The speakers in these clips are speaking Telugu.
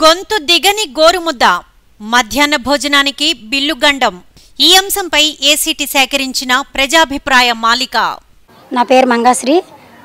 గొంతు దిగని గోరుముద్ద మధ్యాహ్న భోజనానికి బిల్లుగండం ఈ అంశంపై ఏసీటీ సేకరించిన ప్రజాభిప్రాయ మాలిక నా పేరు మంగాశ్రీ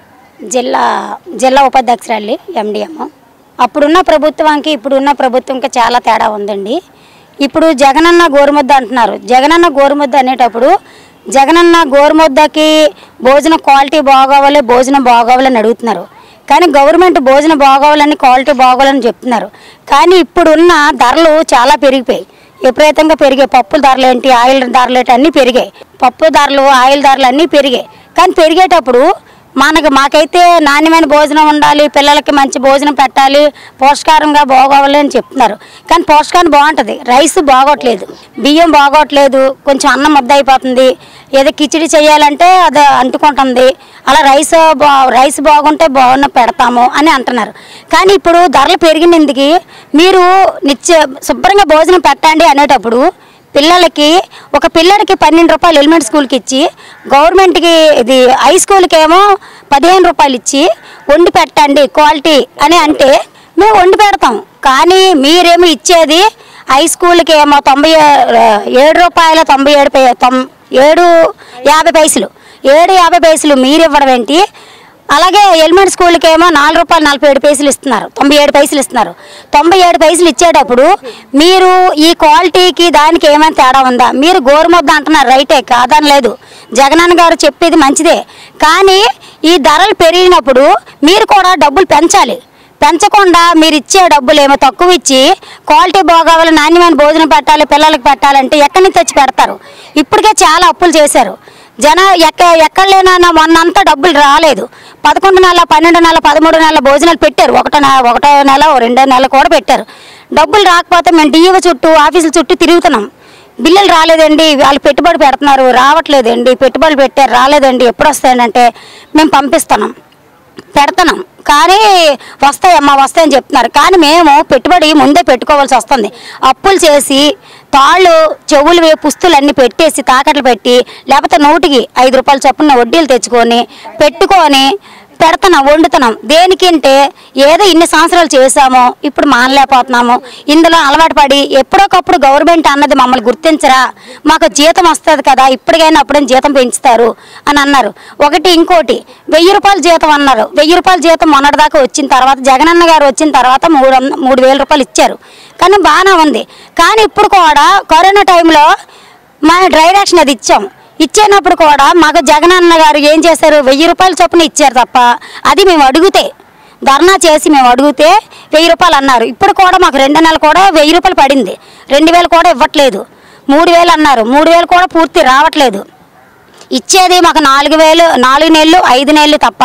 జిల్లా జిల్లా ఉపాధ్యక్షురాలి ఎండిఎం అప్పుడున్న ప్రభుత్వానికి ఇప్పుడున్న ప్రభుత్వంకి చాలా తేడా ఉందండి ఇప్పుడు జగనన్న గోరుముద్ద అంటున్నారు జగనన్న గోరుముద్ద అనేటప్పుడు జగనన్న గోరుముద్దకి భోజనం క్వాలిటీ బాగోవాలి భోజనం బాగోవాలని అడుగుతున్నారు కానీ గవర్నమెంట్ భోజనం బాగోవాలని క్వాలిటీ బాగోవాలని చెప్తున్నారు కానీ ఇప్పుడున్న ధరలు చాలా పెరిగిపోయాయి విపరీతంగా పెరిగాయి పప్పుల ధరలు ఏంటి ఆయిల్ ధరలు ఏంటి అన్నీ పెరిగాయి పప్పు ధరలు ఆయిల్ ధరలు అన్నీ పెరిగాయి కానీ పెరిగేటప్పుడు మనకు మాకైతే నాణ్యమైన భోజనం ఉండాలి పిల్లలకి మంచి భోజనం పెట్టాలి పోషకారంగా బాగోవాలి అని చెప్తున్నారు కానీ పోషకాన్ని బాగుంటుంది రైస్ బాగోట్లేదు బియ్యం బాగోట్లేదు కొంచెం అన్నం ముద్ద అయిపోతుంది ఏదో కిచిడి చేయాలంటే అది అంటుకుంటుంది అలా రైస్ బా రైస్ బాగుంటే బాగున్న పెడతాము అని అంటున్నారు కానీ ఇప్పుడు ధరలు పెరిగినందుకు మీరు నిత్య శుభ్రంగా భోజనం పెట్టండి అనేటప్పుడు పిల్లలకి ఒక పిల్లడికి పన్నెండు రూపాయలు ఎలిమెంట్ స్కూల్కి ఇచ్చి గవర్నమెంట్కి ఇది హై స్కూల్కి ఏమో పదిహేను రూపాయలు ఇచ్చి వండి పెట్టండి క్వాలిటీ అని అంటే మేము వండి పెడతాం కానీ మీరేమో ఇచ్చేది హై స్కూల్కి ఏమో తొంభై ఏ- ఏడు రూపాయల తొంభై ఏడు పై- తొం- ఏడు యాభై పైసలు ఏడు యాభై పైసలు మీరు ఇవ్వడం ఏంటి అలాగే ఎలిమెంట్ స్కూల్కి ఏమో నాలుగు రూపాయలు నలభై ఏడు పైసలు ఇస్తున్నారు తొంభై ఏడు పైసలు ఇస్తున్నారు తొంభై ఏడు పైసలు ఇచ్చేటప్పుడు మీరు ఈ క్వాలిటీకి దానికి ఏమైనా తేడా ఉందా మీరు గోరుముద్ద అంటున్నారు రైటే కాదని లేదు జగనన్న గారు చెప్పేది మంచిదే కానీ ఈ ధరలు పెరిగినప్పుడు మీరు కూడా డబ్బులు పెంచాలి పెంచకుండా మీరు ఇచ్చే డబ్బులు ఏమో తక్కువ ఇచ్చి క్వాలిటీ బాగోవాలి నాణ్యమైన భోజనం పెట్టాలి పిల్లలకి పెట్టాలంటే ఎక్కడి నుంచి తెచ్చి పెడతారు ఇప్పటికే చాలా అప్పులు చేశారు జన ఎక్క ఎక్కడ లేనన్నా మొన్నంతా డబ్బులు రాలేదు పదకొండు నెల పన్నెండు నెల పదమూడు నెలల భోజనాలు పెట్టారు ఒకటో నెల ఒకటో నెల ఓ రెండో నెల కూడా పెట్టారు డబ్బులు రాకపోతే మేము డిఈఓ చుట్టూ ఆఫీసుల చుట్టూ తిరుగుతున్నాం బిల్లులు రాలేదండి వాళ్ళు పెట్టుబడి పెడుతున్నారు రావట్లేదండి పెట్టుబడులు పెట్టారు రాలేదండి ఎప్పుడు వస్తాయంటే మేము పంపిస్తున్నాం పెడుతున్నాం కానీ వస్తాయమ్మా వస్తాయని చెప్తున్నారు కానీ మేము పెట్టుబడి ముందే పెట్టుకోవాల్సి వస్తుంది అప్పులు చేసి తాళ్ళు చెవులు వే- పుస్తులు అన్నీ పెట్టేసి తాకట్లు పెట్టి లేకపోతే నూటికి ఐదు రూపాయలు చొప్పున వడ్డీలు తెచ్చుకొని పెట్టుకొని పెడుతున్నాం వండుతున్నాం దేనికంటే ఏదో ఇన్ని సంవత్సరాలు చేసామో ఇప్పుడు మానలేకపోతున్నాము ఇందులో అలవాటు పడి ఎప్పుడోకప్పుడు గవర్నమెంట్ అన్నది మమ్మల్ని గుర్తించరా మాకు జీతం వస్తుంది కదా ఇప్పటికైనా అప్పుడైనా జీతం పెంచుతారు అని అన్నారు ఒకటి ఇంకోటి వెయ్యి రూపాయల జీతం అన్నారు వెయ్యి రూపాయల జీతం మొన్నటిదాకా వచ్చిన తర్వాత జగనన్న గారు వచ్చిన తర్వాత మూడు వంద- మూడు వేల రూపాయలు ఇచ్చారు కానీ బాగానే ఉంది కానీ ఇప్పుడు కూడా కరోనా టైంలో మా డ్రై రేషన్ అది ఇచ్చాం ఇచ్చేటప్పుడు కూడా మాకు జగనన్న గారు ఏం చేశారు వెయ్యి రూపాయల చొప్పున ఇచ్చారు తప్ప అది మేము అడిగితే ధర్నా చేసి మేము అడిగితే వెయ్యి రూపాయలు అన్నారు ఇప్పుడు కూడా మాకు రెండు నెలలు కూడా వెయ్యి రూపాయలు పడింది రెండు వేలు కూడా ఇవ్వట్లేదు మూడు వేలు అన్నారు మూడు వేలు కూడా పూర్తి రావట్లేదు ఇచ్చేది మాకు నాలుగు వేలు నాలుగు నెలలు ఐదు నెలలు తప్ప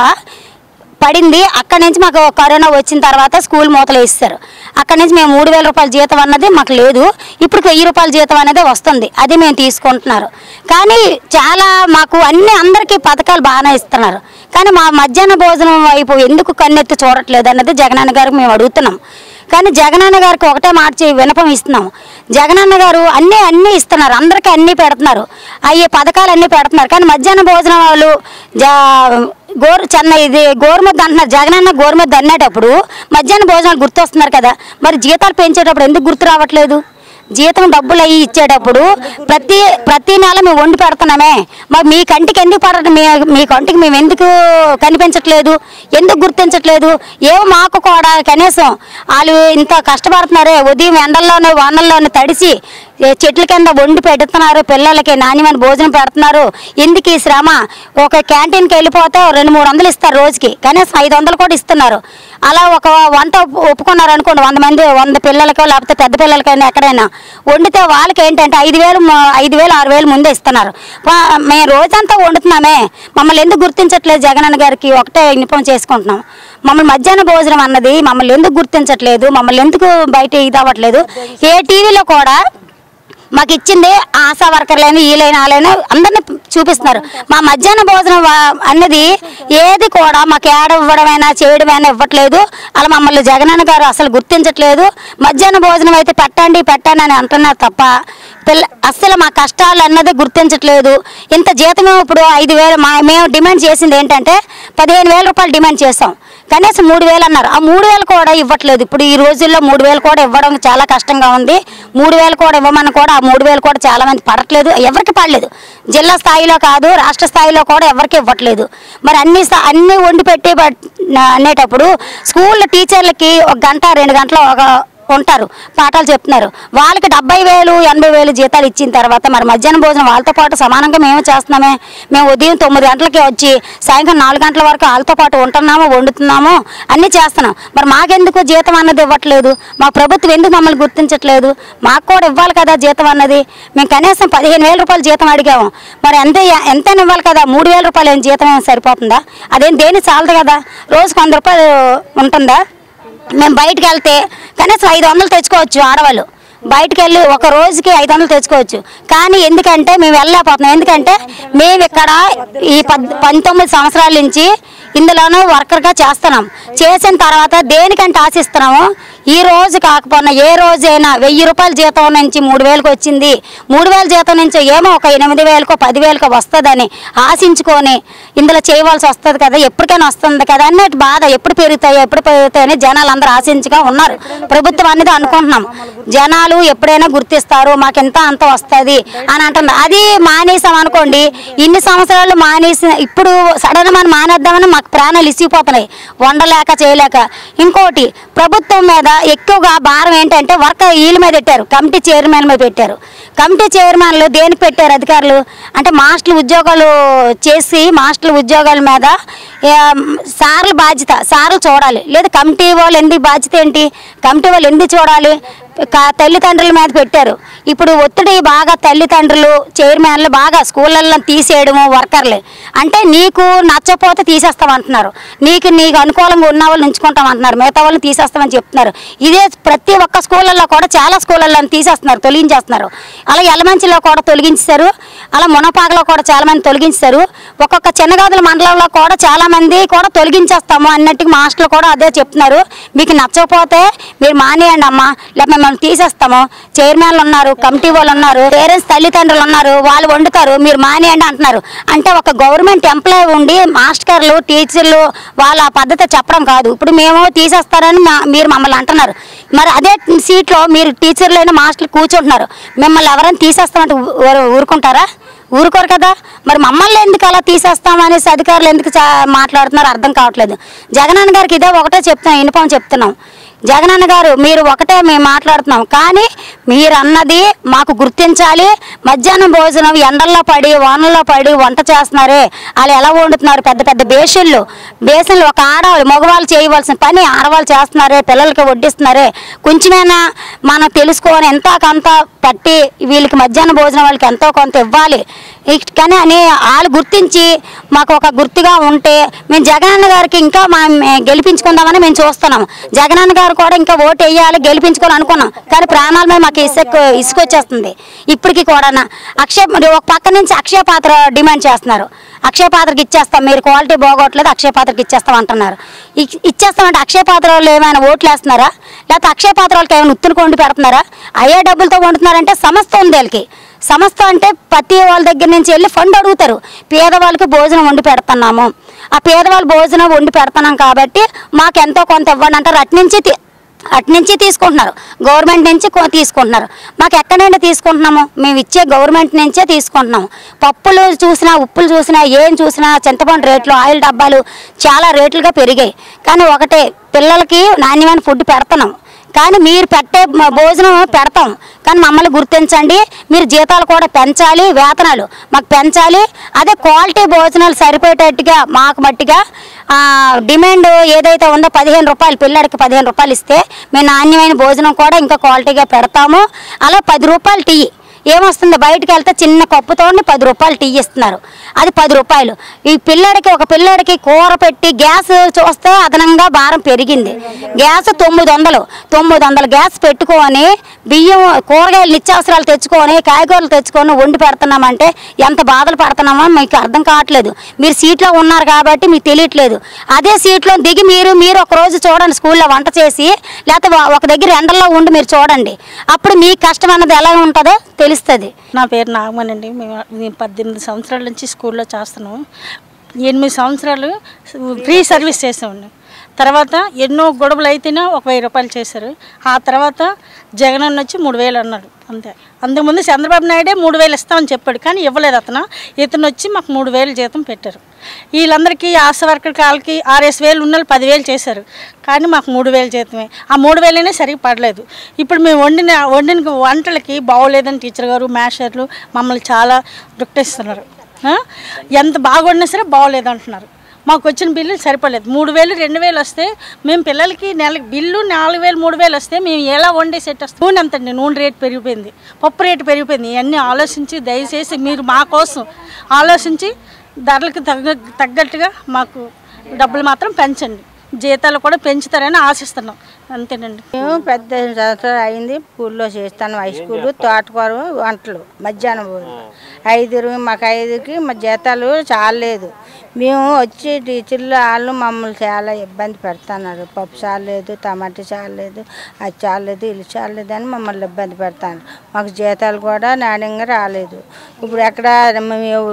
పడింది అక్కడి నుంచి మాకు కరోనా వచ్చిన తర్వాత స్కూల్ మూతలు వేస్తారు అక్కడి నుంచి మేము మూడు వేల రూపాయల జీతం అన్నది మాకు లేదు ఇప్పుడు వెయ్యి రూపాయల జీతం అనేది వస్తుంది అది మేము తీసుకుంటున్నారు కానీ చాలా మాకు అన్ని అందరికీ పథకాలు బాగానే ఇస్తున్నారు కానీ మా మధ్యాహ్న భోజనం వైపు ఎందుకు కన్నెత్తి చూడట్లేదు అన్నది జగనన్న గారికి మేము అడుగుతున్నాం కానీ జగనన్న గారికి ఒకటే మాట చేయి వినపం ఇస్తున్నాం జగనన్న గారు అన్నీ అన్నీ ఇస్తున్నారు అందరికీ అన్నీ పెడుతున్నారు అయ్యే పథకాలు అన్నీ పెడుతున్నారు కానీ మధ్యాహ్న భోజనం వాళ్ళు జా గోరు చెన్న ఇది గోరుముద్ద అంటున్నారు జగనన్న గోరుముద్ద అన్నేటప్పుడు మధ్యాహ్న భోజనాలు గుర్తొస్తున్నారు కదా మరి జీతాలు పెంచేటప్పుడు ఎందుకు గుర్తు రావట్లేదు జీతం డబ్బులు అయ్యి ఇచ్చేటప్పుడు ప్రతి ప్రతి నెల మేము వండి పెడుతున్నామే మరి మీ కంటికి ఎందుకు పడటం మీ మీ కంటికి మేము ఎందుకు కనిపించట్లేదు ఎందుకు గుర్తించట్లేదు ఏమో మాకు కూడా కనీసం వాళ్ళు ఇంత కష్టపడుతున్నారే ఉదయం ఎండల్లోనే వానల్లోనే తడిసి ఏ చెట్ల కింద వండి పెడుతున్నారు పిల్లలకి నాణ్యమైన భోజనం పెడుతున్నారు ఎందుకు ఈ శ్రమ ఒక క్యాంటీన్కి వెళ్ళిపోతే ఓ రెండు మూడు వందలు ఇస్తారు రోజుకి కనీసం ఐదు వందలు కూడా ఇస్తున్నారు అలా ఒక వంట ఒప్పు- ఒప్పుకున్నారు అనుకోండి వంద మంది వంద పిల్లలకో లేకపోతే పెద్ద పిల్లలకైనా ఎక్కడైనా వండితే వాళ్ళకి ఏంటంటే ఐదు వేలు మ- ఐదు వేలు ఆరు వేలు ముందే ఇస్తున్నారు వా- మేము రోజంతా వండుతున్నామే మమ్మల్ని ఎందుకు గుర్తించట్లేదు జగనన్న గారికి ఒకటే విన్నపం చేసుకుంటున్నాం మమ్మల్ని మధ్యాహ్న భోజనం అన్నది మమ్మల్ని ఎందుకు గుర్తించట్లేదు మమ్మల్ని ఎందుకు బయట ఇది అవ్వట్లేదు ఏ టీవీలో కూడా మాకు ఇచ్చింది ఆశా వర్కర్లైనా వీలైన వాళ్ళైనా అందరిని చూపిస్తున్నారు మా మధ్యాహ్న భోజనం వా- అన్నది ఏది కూడా మాకు ఏడ ఇవ్వడమైనా చేయడమైనా ఇవ్వట్లేదు అలా మమ్మల్ని జగనన్న గారు అసలు గుర్తించట్లేదు మధ్యాహ్న భోజనం అయితే పెట్టండి పెట్టండి అని అంటున్నారు తప్ప పిల్ల అస్సలు మా కష్టాలు అన్నది గుర్తించట్లేదు ఇంత జీతమే ఇప్పుడు ఐదు వేలు మా మేము డిమాండ్ చేసింది ఏంటంటే పదిహేను వేల రూపాయలు డిమాండ్ చేస్తాం కనీసం మూడు వేలు అన్నారు ఆ మూడు వేలు కూడా ఇవ్వట్లేదు ఇప్పుడు ఈ రోజుల్లో మూడు వేలు కూడా ఇవ్వడం చాలా కష్టంగా ఉంది మూడు వేలు కూడా ఇవ్వమని కూడా ఆ మూడు వేలు కూడా చాలా మంది పడట్లేదు ఎవరికి పడలేదు జిల్లా స్థాయిలో కాదు రాష్ట్ర స్థాయిలో కూడా ఎవరికి ఇవ్వట్లేదు మరి అన్ని స్థా- అన్ని వండి పెట్టి బట్- అనేటప్పుడు స్కూల్ టీచర్లకి ఒక గంట రెండు గంటలు ఒక ఉంటారు పాఠాలు చెప్తున్నారు వాళ్ళకి డెబ్బై వేలు ఎనభై వేలు జీతాలు ఇచ్చిన తర్వాత మరి మధ్యాహ్నం భోజనం వాళ్ళతో పాటు సమానంగా మేము చేస్తున్నామే మేము ఉదయం తొమ్మిది గంటలకి వచ్చి సాయంత్రం నాలుగు గంటల వరకు వాళ్ళతో పాటు ఉంటున్నాము వండుతున్నాము అన్నీ చేస్తున్నాం మరి మాకెందుకు జీతం అన్నది ఇవ్వట్లేదు మా ప్రభుత్వం ఎందుకు మమ్మల్ని గుర్తించట్లేదు మాకు కూడా ఇవ్వాలి కదా జీతం అన్నది మేము కనీసం పదిహేను వేల రూపాయలు జీతం అడిగాము మరి ఎంత ఎంత ఇవ్వాలి కదా మూడు వేల రూపాయలు ఏం జీతం ఏం సరిపోతుందా అదేం దేని చాలదు కదా రోజుకు వంద రూపాయలు ఉంటుందా మేము బయటికి వెళ్తే కనీసం ఐదు వందలు తెచ్చుకోవచ్చు ఆడవాళ్ళు బయటికి వెళ్ళి ఒక రోజుకి ఐదు వందలు తెచ్చుకోవచ్చు కానీ ఎందుకంటే మేము వెళ్ళలేకపోతున్నాం ఎందుకంటే మేము ఇక్కడ ఈ పద్ పంతొమ్మిది సంవత్సరాల నుంచి ఇందులోనూ వర్కర్గా చేస్తున్నాం చేసిన తర్వాత దేనికంటే ఆశిస్తున్నాము ఈ రోజు కాకపోయినా ఏ రోజైనా వెయ్యి రూపాయల జీతం నుంచి మూడు వేలకు వచ్చింది మూడు వేల జీతం నుంచి ఏమో ఒక ఎనిమిది వేలకో పది వేలకో వస్తుందని ఆశించుకొని ఇందులో చేయవలసి వస్తుంది కదా ఎప్పటికైనా వస్తుంది కదా అన్నట్టు బాధ ఎప్పుడు పెరుగుతాయో ఎప్పుడు పెరుగుతాయని జనాలు అందరూ ఆశించగా ఉన్నారు ప్రభుత్వం అనేది అనుకుంటున్నాం జనాలు ఎప్పుడైనా గుర్తిస్తారు మాకు ఎంత అంత వస్తుంది అని అంటున్నారు అది మానేసాం అనుకోండి ఇన్ని సంవత్సరాలు మానేసి ఇప్పుడు సడన్ మనం మానేద్దామని మాకు ప్రాణాలు ఇసిగిపోతున్నాయి వండలేక చేయలేక ఇంకోటి ప్రభుత్వం మీద ఎక్కువగా భారం ఏంటంటే వర్క్ వీళ్ళ మీద పెట్టారు కమిటీ చైర్మన్ మీద పెట్టారు కమిటీ చైర్మన్లు దేనికి పెట్టారు అధికారులు అంటే మాస్టర్లు ఉద్యోగాలు చేసి మాస్టర్ల ఉద్యోగాల మీద ఏ, సార్లు బాధ్యత సార్లు చూడాలి లేదా కమిటీ వాళ్ళు ఎందుకు బాధ్యత ఏంటి కమిటీ వాళ్ళు ఎందుకు చూడాలి క- తల్లిదండ్రుల మీద పెట్టారు ఇప్పుడు ఒత్తిడి బాగా తల్లిదండ్రులు చైర్మన్లు బాగా స్కూళ్ళల్లో తీసేయడము వర్కర్లే అంటే నీకు నచ్చపోతే తీసేస్తామంటున్నారు నీకు నీకు అనుకూలంగా ఉన్న వాళ్ళు ఉంచుకుంటాం అంటున్నారు మిగతా వాళ్ళని తీసేస్తామని చెప్తున్నారు ఇదే ప్రతి ఒక్క స్కూళ్ళల్లో కూడా చాలా స్కూళ్ళల్లో తీసేస్తున్నారు తొలగించేస్తున్నారు అలా ఎలమంచిలో కూడా తొలగించారు అలా మునపాకలో కూడా చాలా మంది తొలగించారు ఒక్కొక్క చిన్నగాదుల మండలంలో కూడా చాలా మంది కూడా తొలగించేస్తాము అన్నట్టుగా మాస్టర్లు కూడా అదే చెప్తున్నారు మీకు నచ్చకపోతే మీరు మానేయండి అమ్మా లేకపోతే మిమ్మల్ని తీసేస్తాము చైర్మన్లు ఉన్నారు కమిటీ వాళ్ళు ఉన్నారు పేరెంట్స్ తల్లిదండ్రులు ఉన్నారు వాళ్ళు వండుతారు మీరు మానేయండి అంటున్నారు అంటే ఒక గవర్నమెంట్ ఎంప్లాయ్ ఉండి మాస్టర్లు టీచర్లు వాళ్ళ పద్ధతి చెప్పడం కాదు ఇప్పుడు మేము తీసేస్తారని మా- మీరు మమ్మల్ని అంటున్నారు మరి అదే సీట్లో మీరు టీచర్లు అయినా మాస్టర్లు కూర్చుంటున్నారు మిమ్మల్ని ఎవరైనా తీసేస్తామంటే ఊ- ఊరు- ఊరుకుంటారా ఊరుకోరు కదా మరి మమ్మల్ని ఎందుకు అలా తీసేస్తాం అనేసి అధికారులు ఎందుకు చా- మాట్లాడుతున్నారు అర్థం కావట్లేదు జగనన్న గారికి ఇదే ఒకటే చెప్తున్నాం యూనిఫామ్ చెప్తున్నాం జగనన్న గారు మీరు ఒకటే మేము మాట్లాడుతున్నాం కానీ మీరు అన్నది మాకు గుర్తించాలి మధ్యాహ్నం భోజనం ఎండల్లో పడి వానల్లో పడి వంట చేస్తున్నారే వాళ్ళు ఎలా వండుతున్నారు పెద్ద పెద్ద బేసిన్లు బేసిన్లు ఒక ఆడవాళ్ళు మగవాళ్ళు చేయవలసిన పని ఆడవాళ్ళు చేస్తున్నారే పిల్లలకి వడ్డిస్తున్నారే కొంచెమైనా మనం తెలుసుకొని ఎంత కొంత పట్టి వీళ్ళకి మధ్యాహ్న భోజనం వాళ్ళకి ఎంతో కొంత ఇవ్వాలి ఇక్- కానీ అని వాళ్ళు గుర్తించి మాకు ఒక గుర్తుగా ఉంటే మేము జగనన్న గారికి ఇంకా మా మే- గెలిపించుకుందామని మేము చూస్తున్నాం జగనన్న గారు కూడా ఇంకా ఓటు వేయాలి గెలిపించుకోవాలి అనుకున్నాం కానీ ప్రాణాల మీద మాకు ఇసుక ఇసుకొచ్చేస్తుంది ఇప్పటికి కూడా అక్షయ మరి ఒక పక్క నుంచి అక్షయ పాత్ర డిమాండ్ చేస్తున్నారు అక్షయ పాత్రకి ఇచ్చేస్తాం మీరు క్వాలిటీ బాగోట్లేదు అక్షయ పాత్రకి ఇచ్చేస్తాం అంటున్నారు ఇ- ఇచ్చేస్తామంటే అక్షయ పాత్ర వాళ్ళు ఏమైనా ఓట్లు వేస్తున్నారా లేకపోతే అక్షయ పాత్ర వాళ్ళకి ఏమైనా ఉత్తుని కొండి పెడుతున్నారా అయ్యే డబ్బులతో వండుతున్నారంటే సంస్థ ఉంది వీళ్ళకి సంస్థ అంటే ప్రతి వాళ్ళ దగ్గర నుంచి వెళ్ళి ఫండ్ అడుగుతారు పేదవాళ్ళకి భోజనం వండి పెడుతున్నాము ఆ పేదవాళ్ళు భోజనం వండి పెడుతున్నాం కాబట్టి మాకు ఎంతో కొంత ఇవ్వండి అంటారు అటు నుంచి తీ- అటు నుంచి తీసుకుంటున్నారు గవర్నమెంట్ నుంచి కొ- తీసుకుంటున్నారు మాకు ఎక్కడైనా తీసుకుంటున్నాము మేము ఇచ్చే గవర్నమెంట్ నుంచే తీసుకుంటున్నాము పప్పులు చూసినా ఉప్పులు చూసినా ఏం చూసినా చింతపండు రేట్లు ఆయిల్ డబ్బాలు చాలా రేట్లుగా పెరిగాయి కానీ ఒకటే పిల్లలకి నాణ్యమైన ఫుడ్ పెడుతున్నాం కానీ మీరు పెట్టే మ- భోజనం పెడతాం కానీ మమ్మల్ని గుర్తించండి మీరు జీతాలు కూడా పెంచాలి వేతనాలు మాకు పెంచాలి అదే క్వాలిటీ భోజనాలు సరిపోయేటట్టుగా మాకు మట్టిగా ఆ, డిమాండ్ ఏదైతే ఉందో పదిహేను రూపాయలు పిల్లడికి పదిహేను రూపాయలు ఇస్తే మేము నాణ్యమైన భోజనం కూడా ఇంకా క్వాలిటీగా పెడతాము అలా పది రూపాయలు టీ ఏమొస్తుంది బయటికి వెళ్తే చిన్న కప్పుతో పది రూపాయలు టీ ఇస్తున్నారు అది పది రూపాయలు ఈ పిల్లడికి ఒక పిల్లడికి కూర పెట్టి గ్యాస్ చూస్తే అదనంగా భారం పెరిగింది గ్యాస్ తొమ్మిది వందలు తొమ్మిది వందలు గ్యాస్ పెట్టుకొని బియ్యం కూరగాయలు నిత్యావసరాలు తెచ్చుకొని కాయగూరలు తెచ్చుకొని వండి పెడుతున్నామంటే ఎంత బాధలు పడుతున్నామో మీకు అర్థం కావట్లేదు మీరు సీట్లో ఉన్నారు కాబట్టి మీకు తెలియట్లేదు అదే సీట్లో దిగి మీరు మీరు ఒక రోజు చూడండి స్కూల్లో వంట చేసి లేకపోతే వా- ఒక దగ్గర ఎండల్లో ఉండి మీరు చూడండి అప్పుడు మీ కష్టం అన్నది ఎలా ఉంటుందో తెలుస్తుంది నా పేరు నాగమణి అండి మేము మేము పద్దెనిమిది సంవత్సరాల నుంచి స్కూల్లో చేస్తున్నాము ఎనిమిది సంవత్సరాలు ఫ్రీ సర్వీస్ చేసామండి తర్వాత ఎన్నో గొడవలు అయితేనే ఒక వెయ్యి రూపాయలు చేశారు ఆ తర్వాత జగన్ అన్న వచ్చి మూడు వేలు అన్నాడు అంతే అంతకుముందు చంద్రబాబు నాయుడే మూడు వేలు ఇస్తామని చెప్పాడు కానీ ఇవ్వలేదు అతను ఇతను వచ్చి మాకు మూడు వేలు జీతం పెట్టారు వీళ్ళందరికీ ఆశ వర్కర్కి వాళ్ళకి ఆర్ఎస్ వేలు ఉన్న వాళ్ళు పదివేలు చేశారు కానీ మాకు మూడు వేలు జీతమే ఆ మూడు వేలనే సరిగ్గా పడలేదు ఇప్పుడు మేము వండిన వండిన వంటలకి బాగోలేదని టీచర్ గారు మాస్టర్లు మమ్మల్ని చాలా దుఃఖిస్తున్నారు ఆ? ఎంత బాగా వండినా సరే బాగోలేదు అంటున్నారు మాకు వచ్చిన బిల్లు సరిపడలేదు మూడు వేలు రెండు వేలు వస్తే మేము పిల్లలకి నెలకి బిల్లు నాలుగు వేలు మూడు వేలు వస్తే మేము ఎలా వండే సెట్ వస్తాం నూనె అంతండి నూనె రేటు పెరిగిపోయింది పప్పు రేటు పెరిగిపోయింది ఇవన్నీ ఆలోచించి దయచేసి మీరు మా కోసం ఆలోచించి ధరలకు తగ్గ తగ్గట్టుగా మాకు డబ్బులు మాత్రం పెంచండి జీతాలు కూడా పెంచుతారని ఆశిస్తున్నాం అంతేనండి మేము పెద్ద సంవత్సరాలు అయింది స్కూల్లో చేస్తాను హై స్కూల్ తోటకూర వంటలు మధ్యాహ్నం భోజనం ఐదుగురు మాకు ఐదుకి మా జీతాలు చాలేదు మేము వచ్చి టీచర్లు వాళ్ళు మమ్మల్ని చాలా ఇబ్బంది పెడుతున్నారు పప్పు చాలేదు టమాటా చాలేదు అది చాలేదు ఇల్లు చాలేదు అని మమ్మల్ని ఇబ్బంది పెడతాను మాకు జీతాలు కూడా నాణ్యంగా రాలేదు ఇప్పుడు ఎక్కడ మేము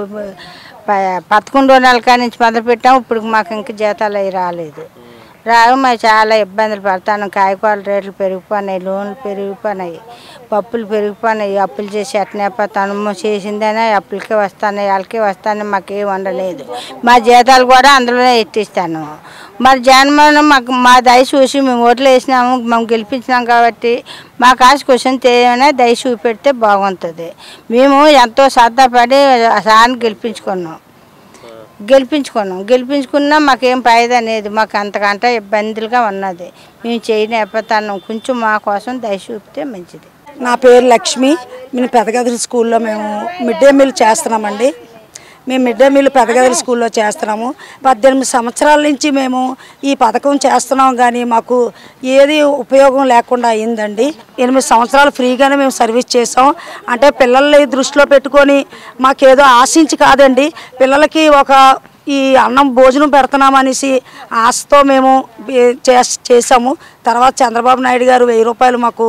ప- పదకొండో నెలల కాడి నుంచి మొదలు పెట్టాము ఇప్పుడు మాకు ఇంకా జీతాలు అవి రాలేదు రావు మేము చాలా ఇబ్బందులు పడతాను కాయకూరల రేట్లు పెరిగిపోయినాయి లోన్లు పెరిగిపోయినాయి పప్పులు పెరిగిపోయినాయి అప్పులు చేసి ఎట్టనేపోతాను చేసిందనే అప్పులకే వస్తాను వాళ్ళకే వస్తాను మాకేం ఉండలేదు మా జీతాలు కూడా అందులోనే ఎట్టిస్తాను మరి జగన్మోహన్ మాకు మా దయ చూసి మేము ఓట్లు వేసినాము మేము గెలిపించినాం కాబట్టి మా కాసి క్వశ్చన్ చేయమనే దయ చూపెడితే బాగుంటుంది మేము ఎంతో శ్రద్ధపడి సార్ని గెలిపించుకున్నాం గెలిపించుకున్నాం గెలిపించుకున్నా మాకేం ఫాయిదా లేదు మాకు అంతకంటే ఇబ్బందులుగా ఉన్నది మేము చేయలేకపోతున్నాం కొంచెం మా కోసం దయ చూపితే మంచిది నా పేరు లక్ష్మి మేము పెదగదిరి స్కూల్లో మేము మిడ్ డే మీల్ చేస్తున్నామండి మేము మిడ్ డే మీల్ పెదగదిరి స్కూల్లో చేస్తున్నాము పద్దెనిమిది సంవత్సరాల నుంచి మేము ఈ పథకం చేస్తున్నాం కానీ మాకు ఏది ఉపయోగం లేకుండా అయిందండి ఎనిమిది సంవత్సరాలు ఫ్రీగానే మేము సర్వీస్ చేసాం అంటే పిల్లల్ని దృష్టిలో పెట్టుకొని మాకేదో ఆశించి కాదండి పిల్లలకి ఒక ఈ అన్నం భోజనం పెడుతున్నామనేసి ఆశతో మేము ఏ- చేస్- చేసాము తర్వాత చంద్రబాబు నాయుడు గారు వెయ్యి రూపాయలు మాకు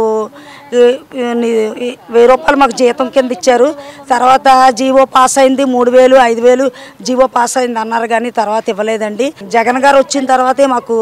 ఈ- ఈ- ఈ వెయ్యి రూపాయలు మాకు జీతం కింద ఇచ్చారు తర్వాత జీవో పాస్ అయింది మూడు వేలు ఐదు వేలు జీవో పాస్ అయింది అన్నారు కానీ తర్వాత ఇవ్వలేదండి జగన్ గారు వచ్చిన తర్వాతే మాకు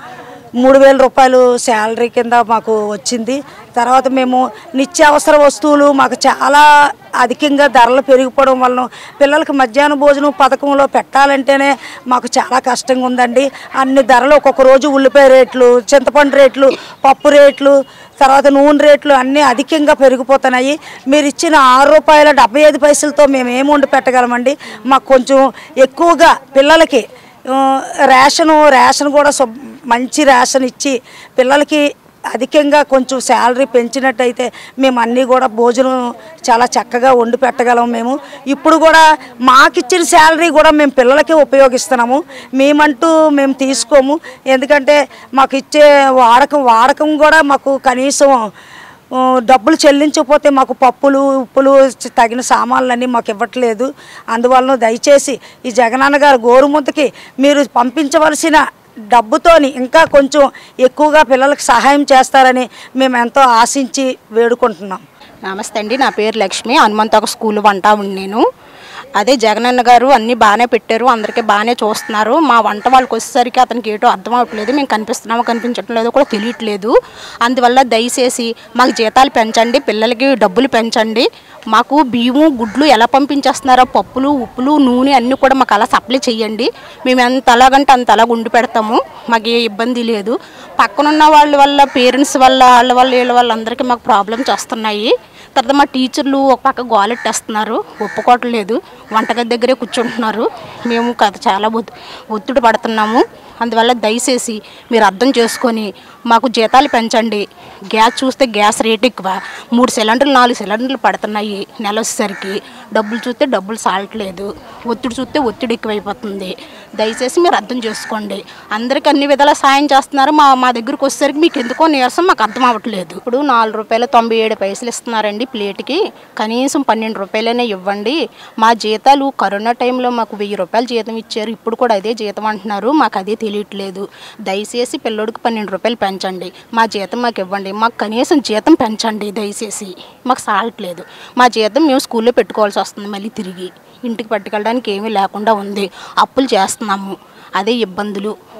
మూడు వేల రూపాయలు శాలరీ కింద మాకు వచ్చింది తర్వాత మేము నిత్యావసర వస్తువులు మాకు చాలా అధికంగా ధరలు పెరిగిపోవడం వలన పిల్లలకి మధ్యాహ్న భోజనం పథకంలో పెట్టాలంటేనే మాకు చాలా కష్టంగా ఉందండి అన్ని ధరలు ఒక్కొక్క రోజు ఉల్లిపాయ రేట్లు చింతపండు రేట్లు పప్పు రేట్లు తర్వాత నూనె రేట్లు అన్నీ అధికంగా పెరిగిపోతున్నాయి మీరు ఇచ్చిన ఆరు రూపాయల డెబ్బై ఐదు పైసలతో మేము ఏమి వండి పెట్టగలమండి మాకు కొంచెం ఎక్కువగా పిల్లలకి ఆ, రేషను రేషన్ కూడా శుభ్- మంచి రేషన్ ఇచ్చి పిల్లలకి అధికంగా కొంచెం శాలరీ పెంచినట్టయితే మేము అన్నీ కూడా భోజనం చాలా చక్కగా వండి పెట్టగలం మేము ఇప్పుడు కూడా మాకిచ్చిన శాలరీ కూడా మేము పిల్లలకే ఉపయోగిస్తున్నాము మేమంటూ మేము తీసుకోము ఎందుకంటే మాకు ఇచ్చే వాడకం వాడకం కూడా మాకు కనీసం ఆ, డబ్బులు చెల్లించకపోతే మాకు పప్పులు ఉప్పులు చ- తగిన సామాన్లన్నీ మాకు ఇవ్వట్లేదు అందువలన దయచేసి ఈ జగనన్న గారు గోరుముద్దకి మీరు పంపించవలసిన డబ్బుతోని ఇంకా కొంచెం ఎక్కువగా పిల్లలకు సహాయం చేస్తారని మేము ఎంతో ఆశించి వేడుకుంటున్నాం నమస్తే అండి నా పేరు లక్ష్మి హనుమంతొక స్కూల్ వంట ఉండి నేను అదే జగనన్న గారు అన్నీ బాగానే పెట్టారు అందరికీ బాగానే చూస్తున్నారు మా వంట వాళ్ళకి వచ్చేసరికి అతనికి ఏటో అర్థం అవ్వట్లేదు మేము కనిపిస్తున్నామో కనిపించడం లేదో కూడా తెలియట్లేదు అందువల్ల దయచేసి మాకు జీతాలు పెంచండి పిల్లలకి డబ్బులు పెంచండి మాకు బియ్యము గుడ్లు ఎలా పంపించేస్తున్నారో పప్పులు ఉప్పులు నూనె అన్నీ కూడా మాకు అలా సప్లై చేయండి మేము ఎంత అలాగంటే అంత అలా ఉండి పెడతాము మాకు ఏ ఇబ్బంది లేదు పక్కనున్న వాళ్ళ వల్ల పేరెంట్స్ వల్ల వాళ్ళ వల్ల వీళ్ళ వల్ల అందరికీ మాకు ప్రాబ్లమ్స్ వస్తున్నాయి తర్వాత మా టీచర్లు ఒక పక్క గోలెట్టేస్తున్నారు ఒప్పుకోవట్లేదు వంటగది దగ్గరే కూర్చుంటున్నారు మేము కథ చాలా ఒత్- ఒత్తిడి పడుతున్నాము అందువల్ల దయచేసి మీరు అర్థం చేసుకొని మాకు జీతాలు పెంచండి గ్యాస్ చూస్తే గ్యాస్ రేట్ ఎక్కువ మూడు సిలిండర్లు నాలుగు సిలిండర్లు పడుతున్నాయి నెల వచ్చేసరికి డబ్బులు చూస్తే డబ్బులు సాలట్లేదు ఒత్తిడి చూస్తే ఒత్తిడి ఎక్కువైపోతుంది దయచేసి మీరు అర్థం చేసుకోండి అందరికీ అన్ని విధాలా సాయం చేస్తున్నారు మా మా దగ్గరికి వచ్చేసరికి మీకు ఎందుకో నీరసం మాకు అర్థం అవ్వట్లేదు ఇప్పుడు నాలుగు రూపాయలు తొంభై ఏడు పైసలు ఇస్తున్నారండి ప్లేట్కి కనీసం పన్నెండు రూపాయలనే ఇవ్వండి మా జీతాలు కరోనా టైంలో మాకు వెయ్యి రూపాయలు జీతం ఇచ్చారు ఇప్పుడు కూడా అదే జీతం అంటున్నారు మాకు అదే తెలియట్లేదు దయచేసి పిల్లోడికి పన్నెండు రూపాయలు పెంచండి మా జీతం మాకు ఇవ్వండి మాకు కనీసం జీతం పెంచండి దయచేసి మాకు సాలట్లేదు మా జీతం మేము స్కూల్లో పెట్టుకోవాల్సి వస్తుంది మళ్ళీ తిరిగి ఇంటికి పట్టుకెళ్ళడానికి ఏమీ లేకుండా ఉంది అప్పులు చేస్తున్నాము అదే ఇబ్బందులు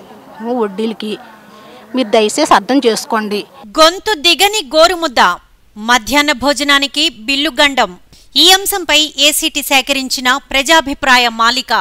చేస్తున్నాము వడ్డీలకి మీరు దయచేసి అర్థం చేసుకోండి గొంతు దిగని గోరుముద్ద మధ్యాహ్న భోజనానికి బిల్లు గండం ఈ అంశంపై ఏసీటీ సేకరించిన ప్రజాభిప్రాయ మాలిక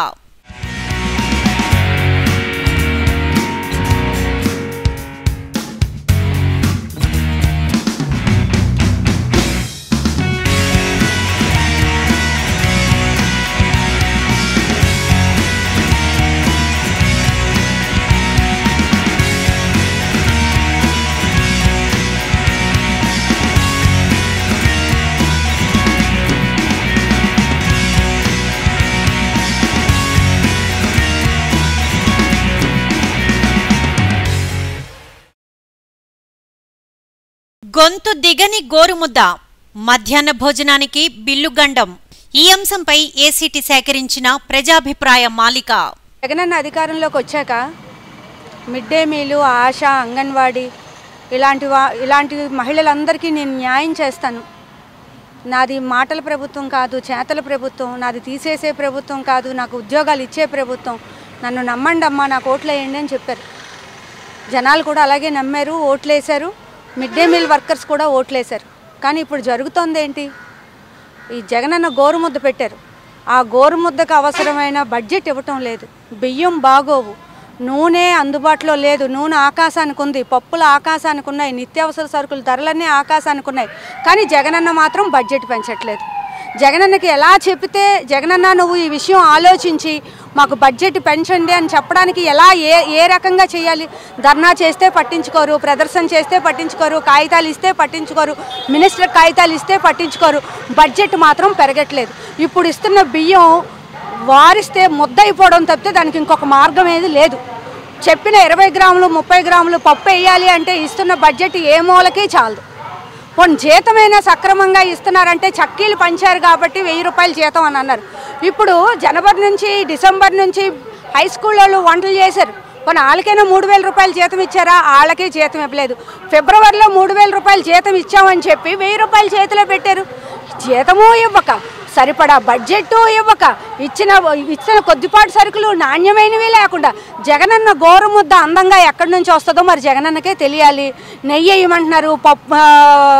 గొంతు దిగని గోరుముద్ద మధ్యాహ్న భోజనానికి బిల్లు గండం ఈ అంశంపై ఏసీటీ సేకరించిన ప్రజాభిప్రాయ మాలిక జగనన్న అధికారంలోకి వచ్చాక mid day meal ASHA anganwadi ఇలాంటి వా ఇలాంటి మహిళలందరికీ నేను న్యాయం చేస్తాను నాది మాటల ప్రభుత్వం కాదు చేతల ప్రభుత్వం నాది తీసేసే ప్రభుత్వం కాదు నాకు ఉద్యోగాలు ఇచ్చే ప్రభుత్వం నన్ను నమ్మండి అమ్మా నాకు ఓట్లు వేయండి అని చెప్పారు జనాలు కూడా అలాగే నమ్మారు ఓట్లేశారు మిడ్ డే మీల్ వర్కర్స్ కూడా ఓట్లేశారు కానీ ఇప్పుడు జరుగుతోంది ఏంటి ఈ జగనన్న గోరుముద్ద పెట్టారు ఆ గోరుముద్దకు అవసరమైన బడ్జెట్ ఇవ్వటం లేదు బియ్యం బాగోవు నూనె అందుబాటులో లేదు నూనె ఆకాశానికి ఉంది పప్పులు ఆకాశానికి ఉన్నాయి నిత్యావసర సరుకుల ధరలన్నీ ఆకాశానికి ఉన్నాయి కానీ జగనన్న మాత్రం బడ్జెట్ పెంచట్లేదు జగనన్నకి ఎలా చెప్తే జగనన్న నువ్వు ఈ విషయం ఆలోచించి మాకు బడ్జెట్ పెంచండి అని చెప్పడానికి ఎలా ఏ ఏ రకంగా చేయాలి ధర్నా చేస్తే పట్టించుకోరు ప్రదర్శన చేస్తే పట్టించుకోరు కాగితాలు ఇస్తే పట్టించుకోరు మినిస్టర్ కాగితాలు ఇస్తే పట్టించుకోరు బడ్జెట్ మాత్రం పెరగట్లేదు ఇప్పుడు ఇస్తున్న బియ్యం వారిస్తే ముద్ద అయిపోవడం తప్పితే దానికి ఇంకొక మార్గం ఏది లేదు చెప్పిన ఇరవై గ్రాములు ముప్పై గ్రాములు పప్పు వేయాలి అంటే ఇస్తున్న బడ్జెట్ ఏ మూలకి చాలదు పోనీ జీతమైనా సక్రమంగా ఇస్తున్నారంటే చక్కీలు పంచారు కాబట్టి వెయ్యి రూపాయలు జీతం అని అన్నారు ఇప్పుడు జనవరి నుంచి డిసెంబర్ నుంచి హై స్కూల్ వాళ్ళు వంటలు చేశారు పోనీ వాళ్ళకైనా మూడు వేల రూపాయలు జీతం ఇచ్చారా వాళ్ళకి జీతం ఇవ్వలేదు ఫిబ్రవరిలో మూడు వేల రూపాయలు జీతం ఇచ్చామని చెప్పి వెయ్యి రూపాయలు చేతిలో పెట్టారు జీతము ఇవ్వక సరిపడా బడ్జెట్ ఇవ్వక ఇచ్చిన ఇచ్చిన కొద్దిపాటి సరుకులు నాణ్యమైనవి లేకుండా జగనన్న గోరుముద్ద అందంగా ఎక్కడి నుంచి వస్తుందో మరి జగనన్నకే తెలియాలి నెయ్యి వేయమంటున్నారు పప్పు ఆ,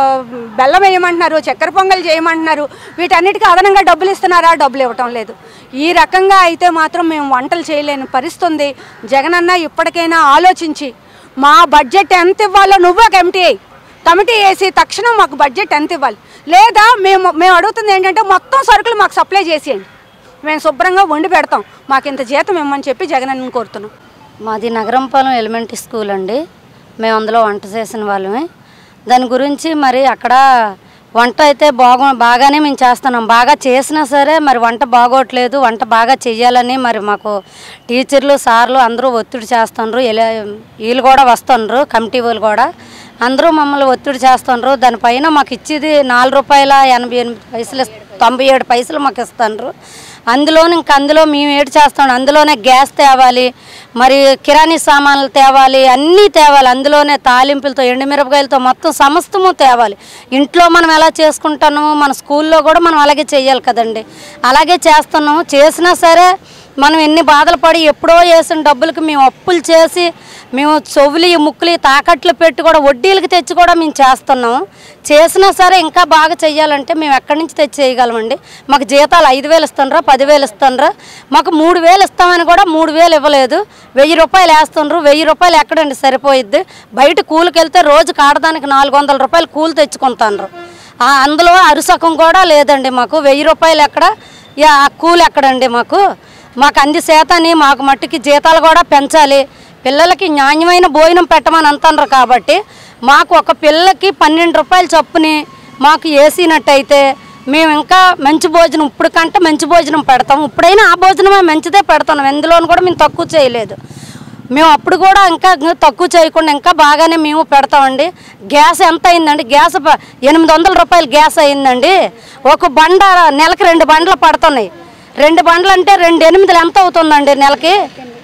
బెల్లం వేయమంటున్నారు చక్కెర పొంగల్ చేయమంటున్నారు వీటన్నిటికీ అదనంగా డబ్బులు ఇస్తున్నారా డబ్బులు ఇవ్వటం లేదు ఈ రకంగా అయితే మాత్రం మేము వంటలు చేయలేని పరిస్థితి ఉంది జగనన్న ఇప్పటికైనా ఆలోచించి మా బడ్జెట్ ఎంత ఇవ్వాలో నువ్వే కమిటీ వేయి కమిటీ వేసి తక్షణం మాకు బడ్జెట్ ఎంత ఇవ్వాలి లేదా మేము మేము అడుగుతుంది ఏంటంటే మొత్తం సరుకులు మాకు సప్లై చేసేయండి మేము శుభ్రంగా వండి పెడతాం మాకు ఇంత జీతం ఇమ్మని చెప్పి జగనన్నని కోరుతున్నాం మాది నగరంపాలెం ఎలిమెంటరీ స్కూల్ అండి మేము అందులో వంట చేసిన వాళ్ళమే దాని గురించి మరి అక్కడ వంట అయితే బాగు బాగానే మేము చేస్తున్నాం బాగా చేసినా సరే మరి వంట బాగోట్లేదు వంట బాగా చెయ్యాలని మరి మాకు టీచర్లు సార్లు అందరూ ఒత్తిడి చేస్తుండ్రు ఇలా వీళ్ళు కూడా వస్తుండ్రు కమిటీ వాళ్ళు కూడా అందరూ మమ్మల్ని ఒత్తిడి చేస్తుండ్రు దానిపైన మాకు ఇచ్చేది నాలుగు రూపాయల ఎనభై ఎనిమిది పైసలు ఇస్- తొంభై ఏడు పైసలు మాకు ఇస్తుండ్రు అందులోనే ఇంక అందులో మేము ఏడు చేస్తాం అందులోనే గ్యాస్ తేవాలి మరి కిరాణీ సామాన్లు తేవాలి అన్నీ తేవాలి అందులోనే తాలింపులతో ఎండుమిరపకాయలతో మొత్తం సమస్తము తేవాలి ఇంట్లో మనం ఎలా చేసుకుంటామో మన స్కూల్లో కూడా మనం అలాగే చేయాలి కదండి అలాగే చేస్తున్నాము చేసినా సరే మనం ఎన్ని బాధలు పడి ఎప్పుడో వేసిన డబ్బులకి మేము అప్పులు చేసి మేము చెవులు ముక్కులు తాకట్లు పెట్టి కూడా వడ్డీలకి తెచ్చి కూడా మేము చేస్తున్నాము చేసినా సరే ఇంకా బాగా చెయ్యాలంటే మేము ఎక్కడి నుంచి తెచ్చి చేయగలమండి మాకు జీతాలు ఐదు వేలు ఇస్తుండ్రా పదివేలు ఇస్తుండ్రా మాకు మూడు వేలు ఇస్తామని కూడా మూడు వేలు ఇవ్వలేదు వెయ్యి రూపాయలు వేస్తుండ్రు వెయ్యి రూపాయలు ఎక్కడండి సరిపోయిద్ది బయట కూలికి వెళ్తే రోజు కాడదానికి నాలుగు వందల రూపాయలు కూలి తెచ్చుకుంటాండ్రు ఆ, అందులో అరుసకం కూడా లేదండి మాకు వెయ్యి రూపాయలు ఎక్కడ యా, ఆ కూలి ఎక్కడండి మాకు మాకు అంది శాతాన్ని మాకు మట్టికి జీతాలు కూడా పెంచాలి పిల్లలకి నాణ్యమైన భోజనం పెట్టమని అంటున్నారు కాబట్టి మాకు ఒక పిల్లకి పన్నెండు రూపాయలు చొప్పుని మాకు వేసినట్టయితే మేము ఇంకా మంచి భోజనం ఇప్పుడు కంటే మంచి భోజనం పెడతాం ఇప్పుడైనా ఆ భోజనమే మంచిదే పెడతాం ఎందులోనూ కూడా మేము తక్కువ చేయలేదు మేము అప్పుడు కూడా ఇంకా ఇంకా తక్కువ చేయకుండా ఇంకా బాగానే మేము పెడతామండి గ్యాస్ ఎంత అయిందండి గ్యాస్ ప- ఎనిమిది వందల రూపాయలు గ్యాస్ అయిందండి ఒక బండ నెలకి రెండు బండ్లు పడుతున్నాయి రెండు బండ్లు అంటే రెండు ఎనిమిదిలు ఎంత అవుతుందండి నెలకి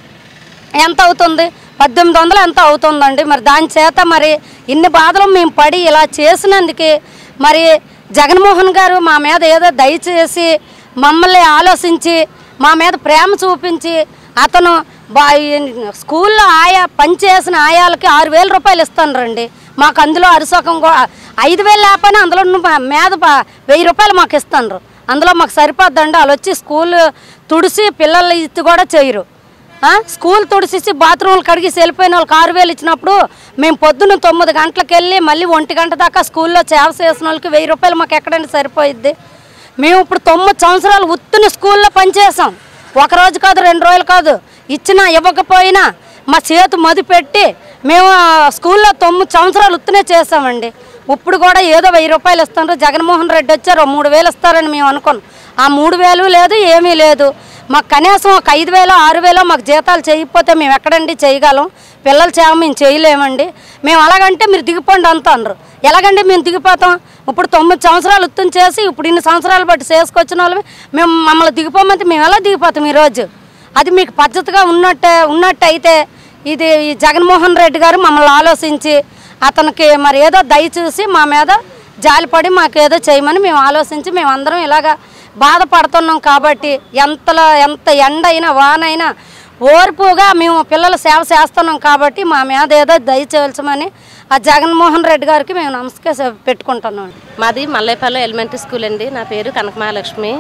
ఎంత అవుతుంది పద్దెనిమిది వందలు ఎంత అవుతుందండి మరి దాని చేత మరి ఇన్ని బాధలు మేము పడి ఇలా చేసినందుకే మరి జగన్మోహన్ గారు మా మీద ఏదో దయచేసి మమ్మల్ని ఆలోచించి మా మీద ప్రేమ చూపించి అతను బా ఈ- స్కూల్లో ఆయా పనిచేసిన ఆయాలకి ఆరు వేల రూపాయలు ఇస్తాను మాకు అందులో అరిసొకం కూడా ఐదు వేలు లేకపోయినా అందులో ను- మీద ప- వెయ్యి రూపాయలు మాకు ఇస్తాను అందులో మాకు సరిపోద్దండి వాళ్ళు వచ్చి స్కూల్ తుడిసి పిల్లలు ఇది కూడా చేయరు ఆ? స్కూల్ తుడిసేసి బాత్రూమ్లు కడిగి వెళ్ళిపోయిన వాళ్ళకి ఆరు వేలు ఇచ్చినప్పుడు మేము పొద్దున్న తొమ్మిది గంటలకు వెళ్ళి మళ్ళీ ఒంటి గంట దాకా స్కూల్లో సేవ చేసిన వాళ్ళకి వెయ్యి రూపాయలు మాకు ఎక్కడండి సరిపోయిద్ది మేము ఇప్పుడు తొమ్మిది సంవత్సరాలు ఉత్తుని స్కూల్లో పనిచేసాం ఒక రోజు కాదు రెండు రోజులు కాదు ఇచ్చినా ఇవ్వకపోయినా మా చేతు మది పెట్టి మేము ఆ స్కూల్లో తొమ్మిది సంవత్సరాలు ఉత్తునే చేసామండి ఇప్పుడు కూడా ఏదో వెయ్యి రూపాయలు ఇస్తున్నారు జగన్మోహన్ రెడ్డి వచ్చారు ఓ మూడు వేలు ఇస్తారని మేము అనుకున్నాం ఆ మూడు వేలు లేదు ఏమీ లేదు మాకు కనీసం ఒక ఐదు వేలు ఆరు వేలు మాకు జీతాలు చేయకపోతే మేము ఎక్కడండి చేయగలం పిల్లల సేవ మేము చేయలేమండి మేము అలాగంటే మీరు దిగిపోండి అంత అన్నారు ఎలాగండి మేము దిగిపోతాం ఇప్పుడు తొమ్మిది సంవత్సరాలు ఉత్తం చేసి ఇప్పుడు ఇన్ని సంవత్సరాలు బట్టి చేసుకొచ్చిన వాళ్ళు మేము మమ్మల్ని దిగిపోమంటే మేము ఎలా దిగిపోతాం ఈరోజు అది మీకు పద్ధతిగా ఉన్నట్టే ఉన్నట్టు అయితే ఇది ఈ జగన్మోహన్ రెడ్డి గారు మమ్మల్ని ఆలోచించి అతనికి మరి ఏదో దయచూసి మా మీద జాలిపడి మాకు ఏదో చేయమని మేము ఆలోచించి మేము అందరం ఇలాగా బాధపడుతున్నాం కాబట్టి ఎంతలో ఎంత ఎండ అయినా వానైనా ఓర్పుగా మేము పిల్లల సేవ చేస్తున్నాం కాబట్టి మా మీద ఏదో దయచేల్చమని ఆ జగన్మోహన్ రెడ్డి గారికి మేము నమస్కారం పెట్టుకుంటున్నాం మాది మల్లేపల్లి ఎలిమెంటరీ స్కూల్ అండి నా పేరు కనకమహాలక్ష్మి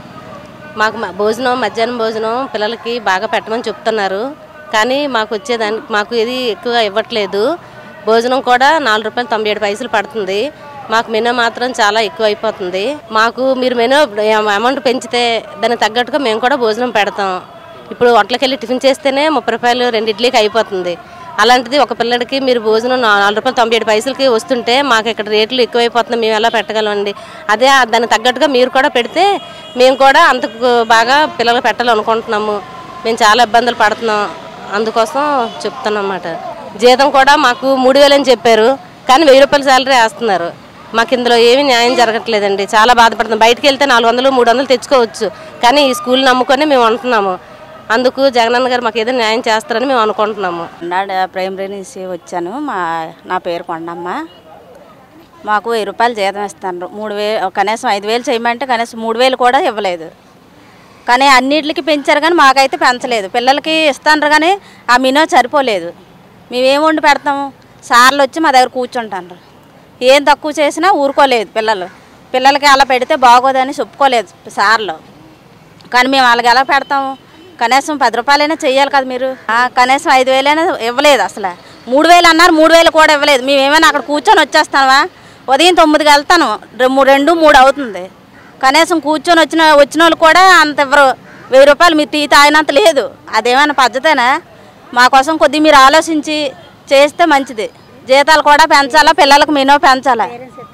మాకు మ- భోజనం మధ్యాహ్నం భోజనం పిల్లలకి బాగా పెట్టమని చెప్తున్నారు కానీ మాకు వచ్చేదానికి మాకు ఇది ఎక్కువ ఇవ్వట్లేదు భోజనం కూడా నాలుగు రూపాయలు తొంభై ఏడు పైసలు పడుతుంది మాకు మెనూ మాత్రం చాలా ఎక్కువ అయిపోతుంది మాకు మీరు మెనూ అమౌంట్ పెంచితే దానికి తగ్గట్టుగా మేము కూడా భోజనం పెడతాం ఇప్పుడు హోటల్కి వెళ్ళి టిఫిన్ చేస్తేనే ముప్పై రూపాయలు రెండు ఇడ్లీకి అయిపోతుంది అలాంటిది ఒక పిల్లడికి మీరు భోజనం నా- నాలుగు రూపాయలు తొంభై ఏడు పైసలకి వస్తుంటే మాకు ఇక్కడ రేట్లు ఎక్కువైపోతుంది మేము ఎలా పెట్టగలమండి అదే ఆ దానికి తగ్గట్టుగా మీరు కూడా పెడితే మేము కూడా అంతకు బాగా పిల్లలు పెట్టాలనుకుంటున్నాము మేము చాలా ఇబ్బందులు పడుతున్నాం అందుకోసం చెప్తున్నాం అన్నమాట జీతం కూడా మాకు మూడు వేలు అని చెప్పారు కానీ వెయ్యి రూపాయల శాలరీ వేస్తున్నారు మాకు ఇందులో ఏమీ న్యాయం జరగట్లేదండి చాలా బాధపడుతున్నాం బయటికి వెళ్తే నాలుగు వందలు మూడు వందలు తెచ్చుకోవచ్చు కానీ ఈ స్కూల్ నమ్ముకొని మేము ఉంటున్నాము అందుకు జగనన్న గారు మాకు ఏదో న్యాయం చేస్తారని మేము అనుకుంటున్నాము నాడు ప్రైమరీ నుంచి వచ్చాను మా నా పేరు కొండమ్మ మాకు వెయ్యి రూపాయలు జీతం ఇస్తున్నారు మూడు వేలు కనీసం ఐదు వేలు చేయమంటే కనీసం మూడు వేలు కూడా ఇవ్వలేదు కానీ అన్నిటికి పెంచారు కానీ మాకైతే పెంచలేదు పిల్లలకి ఇస్తాను కానీ ఆ మినో సరిపోలేదు మేమేం వండి పెడతాము సార్లు వచ్చి మా దగ్గర కూర్చుంటారు ఏం తక్కువ చేసినా ఊరుకోలేదు పిల్లలు పిల్లలకి అలా పెడితే బాగోదని చెప్పుకోలేదు సార్లు కానీ మేము వాళ్ళకి ఎలా పెడతాము కనీసం పది రూపాయలైనా చెయ్యాలి కదా మీరు ఆ, కనీసం ఐదు వేలైనా ఇవ్వలేదు అసలు మూడు వేలు అన్నారు మూడు వేలు కూడా ఇవ్వలేదు మేము ఏమైనా అక్కడ కూర్చొని వచ్చేస్తావా ఉదయం తొమ్మిదికి వెళ్తాను రె- రెండు మూడు అవుతుంది కనీసం కూర్చొని వచ్చిన వచ్చిన వాళ్ళు కూడా అంత ఇవ్వరు వెయ్యి రూపాయలు మీరు టీ తాగినంత లేదు అదేమైనా పద్ధతేనా మా కోసం కొద్దిగా మీరు ఆలోచించి చేస్తే మంచిది జీతాలు కూడా పెంచాలా పిల్లలకు మెనూ పెంచాలా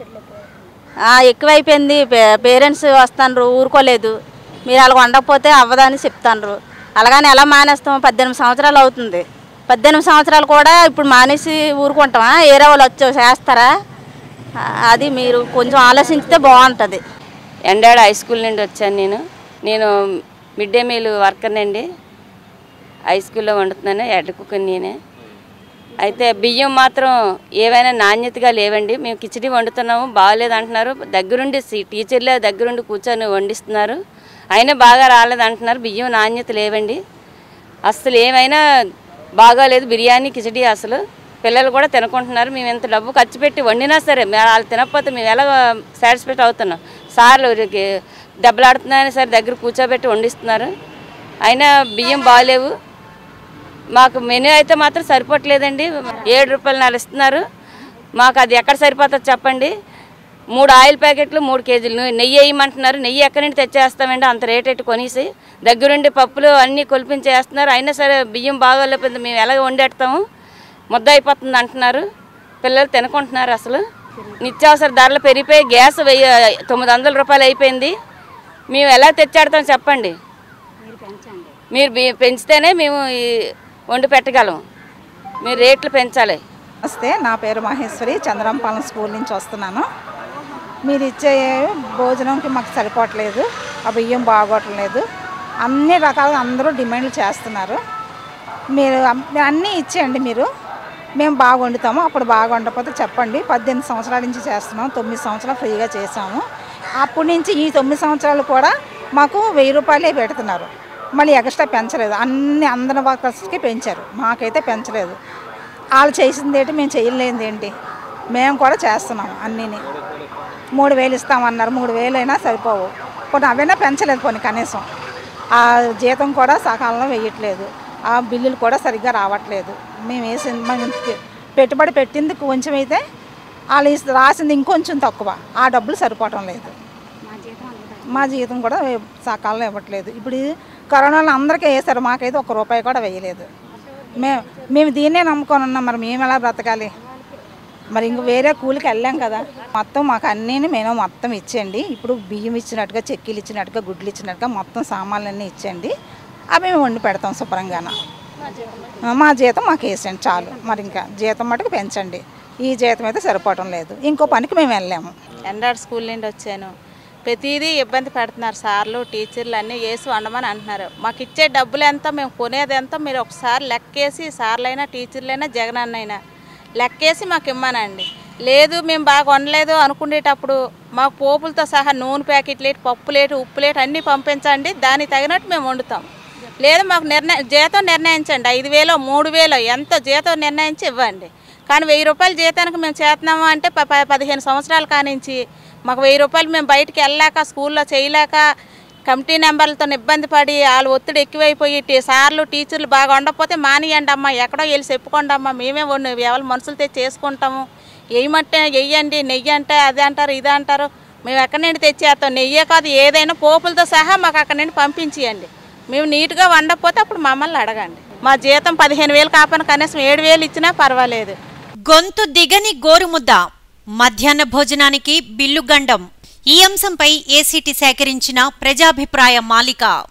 ఆ, ఎక్కువైపోయింది పే- పేరెంట్స్ వస్తాండ్రు ఊరుకోలేదు మీరు వాళ్ళకి వండకపోతే అవ్వదని చెప్తాండ్రు అలాగని ఎలా మానేస్తాం పద్దెనిమిది సంవత్సరాలు అవుతుంది పద్దెనిమిది సంవత్సరాలు కూడా ఇప్పుడు మానేసి ఊరుకుంటామా ఏరే వాళ్ళు వచ్చి చేస్తారా ఆ, అది మీరు కొంచెం ఆలోచించితే బాగుంటుంది ఎండాడ హై స్కూల్ నుండి వచ్చాను నేను నేను మిడ్ డే మీల్ వర్కర్నండి హై స్కూల్లో వండుతున్నాను హెడ్ కుక్ నేనే అయితే బియ్యం మాత్రం ఏవైనా నాణ్యతగా లేవండి మేము కిచిడి వండుతున్నాము బాగాలేదు అంటున్నారు దగ్గరుండి సి- టీచర్లే దగ్గరుండి కూర్చొని వండిస్తున్నారు అయినా బాగా రాలేదు అంటున్నారు బియ్యం నాణ్యత లేవండి అసలు ఏమైనా బాగాలేదు బిర్యానీ కిచడి అసలు పిల్లలు కూడా తినకుంటున్నారు మేము ఎంత డబ్బు ఖర్చు పెట్టి వండినా సరే మే- వాళ్ళు తినకపోతే మేము ఎలా సాటిస్ఫైట్ అవుతున్నాం సార్లు ఊరికి దెబ్బలాడుతున్నాయని సరే దగ్గర కూర్చోబెట్టి వండిస్తున్నారు అయినా బియ్యం బాగాలేవు మాకు మెనూ అయితే మాత్రం సరిపోవట్లేదండి ఏడు రూపాయలు నెల ఇస్తున్నారు మాకు అది ఎక్కడ సరిపోతుంది చెప్పండి మూడు ఆయిల్ ప్యాకెట్లు మూడు కేజీలు నూ- నెయ్యి వేయమంటున్నారు నెయ్యి ఎక్కడి నుండి తెచ్చేస్తామండి అంత రేట్ ఎట్టు కొనేసి దగ్గరుండి పప్పులు అన్నీ కొలిపించేస్తున్నారు అయినా సరే బియ్యం బాగోలేకపోయింది మేము ఎలా వండేస్తాము ముద్ద అయిపోతుంది అంటున్నారు పిల్లలు తినకుంటున్నారు అసలు నిత్యావసర ధరలు పెరిగిపోయి గ్యాస్ వెయ్యి తొమ్మిది వందల రూపాయలు అయిపోయింది మేము ఎలా తెచ్చాడతాం చెప్పండి మీరు బి- పెంచితేనే మేము ఈ వండి పెట్టగలం మీరు రేట్లు పెంచాలి నమస్తే నా పేరు మహేశ్వరి చంద్రంపాలెం స్కూల్ నుంచి వస్తున్నాను మీరు ఇచ్చే భోజనంకి మాకు సరిపోవట్లేదు ఆ బియ్యం బాగోట్లేదు అన్ని రకాలుగా అందరూ డిమాండ్లు చేస్తున్నారు మీరు అమ్- అన్నీ ఇచ్చేయండి మీరు మేము బాగా వండుతాము అప్పుడు బాగా వండకపోతే చెప్పండి పద్దెనిమిది సంవత్సరాల నుంచి చేస్తున్నాం తొమ్మిది సంవత్సరాలు ఫ్రీగా చేసాము అప్పటి నుంచి ఈ తొమ్మిది సంవత్సరాలు కూడా మాకు వెయ్యి రూపాయలే పెడుతున్నారు మళ్ళీ ఎక్స్ట్రా పెంచలేదు అన్ని అందరి వర్కర్స్కి పెంచారు మాకైతే పెంచలేదు వాళ్ళు చేసింది ఏంటి మేము చేయలేనిది ఏంటి మేము కూడా చేస్తున్నాం అన్నీని మూడు వేలు ఇస్తామన్నారు మూడు వేలు అయినా సరిపోవు కొన్ని అవైనా పెంచలేదు కొన్ని కనీసం ఆ జీతం కూడా సకాలంలో వేయట్లేదు ఆ బిల్లులు కూడా సరిగ్గా రావట్లేదు మేము వేసింది మనం పె- పెట్టుబడి పెట్టింది కొంచెం అయితే వాళ్ళు ఇస్- రాసింది ఇంకొంచెం తక్కువ ఆ డబ్బులు సరిపోవటం లేదు మా జీతం కూడా వే- సకాలంలో ఇవ్వట్లేదు ఇప్పుడు ఈ కరోనాలో అందరికీ వేశారు మాకైతే ఒక రూపాయి కూడా వేయలేదు మేము మేము దీన్నే నమ్ముకొని ఉన్నాం మరి మేము ఎలా బ్రతకాలి మరి ఇంక వేరే కూలికి వెళ్ళాం కదా మొత్తం మాకు అన్నీ మేము మొత్తం ఇచ్చేయండి ఇప్పుడు బియ్యం ఇచ్చినట్టుగా చెక్కీలు ఇచ్చినట్టుగా గుడ్లు ఇచ్చినట్టుగా మొత్తం సామాన్లన్నీ ఇచ్చేయండి అవి మేము వండి పెడతాం శుభ్రంగాన మా జీతం మాకు వేసేయండి చాలు మరి ఇంకా జీతం మటుకు పెంచండి ఈ జీతం అయితే సరిపోవటం లేదు ఇంకో పనికి మేము వెళ్ళాము ఎండాడు స్కూల్ నుండి వచ్చాను ప్రతిదీ ఇబ్బంది పెడుతున్నారు సార్లు టీచర్లు అన్నీ వేసి వండమని అంటున్నారు మాకు ఇచ్చే డబ్బులు ఎంత మేము కొనేది ఎంత మీరు ఒకసారి లెక్కేసి సార్లైనా టీచర్లైనా జగన్ అన్నైనా లెక్కేసి మాకు ఇమ్మనండి లేదు మేము బాగా వండలేదు అనుకునేటప్పుడు మాకు పోపులతో సహా నూనె ప్యాకెట్ లేటు పప్పు లేటు ఉప్పు లేటు అన్నీ పంపించండి దానికి తగినట్టు మేము వండుతాం లేదు మాకు నిర్ణయం జీతం నిర్ణయించండి ఐదు వేలో మూడు వేలో ఎంత జీతం నిర్ణయించి ఇవ్వండి కానీ వెయ్యి రూపాయల జీతానికి మేము చేస్తున్నాము అంటే ప- ప- పదిహేను సంవత్సరాల కానించి మాకు వెయ్యి రూపాయలు మేము బయటికి వెళ్ళాక స్కూల్లో చేయలేక కమిటీ నెంబర్లతో ఇబ్బంది పడి వాళ్ళు ఒత్తిడి ఎక్కువైపోయి టీ- సార్లు టీచర్లు బాగా ఉండకపోతే మానియండి అమ్మా ఎక్కడో వెళ్ళి చెప్పుకోండి అమ్మా మేమే వండు ఎవరి మనుషులు తెచ్చి చేసుకుంటాము వేయమంటే వెయ్యండి నెయ్యి అంటే అది అంటారు ఇది అంటారు మేము ఎక్కడి నుండి తెచ్చేస్తాం నెయ్యే కాదు ఏదైనా పోపులతో సహా మాకు అక్కడి నుండి పంపించేయండి మేము నీట్గా వండకపోతే అప్పుడు మమ్మల్ని అడగండి మా జీతం పదిహేను వేలు కాకపోయినా కనీసం ఏడు వేలు ఇచ్చినా పర్వాలేదు గొంతు దిగని గోరుముద్ద మధ్యాహ్న భోజనానికి బిల్లు గండం ఈ అంశంపై ఏసీటీ సేకరించిన ప్రజాభిప్రాయ మాలిక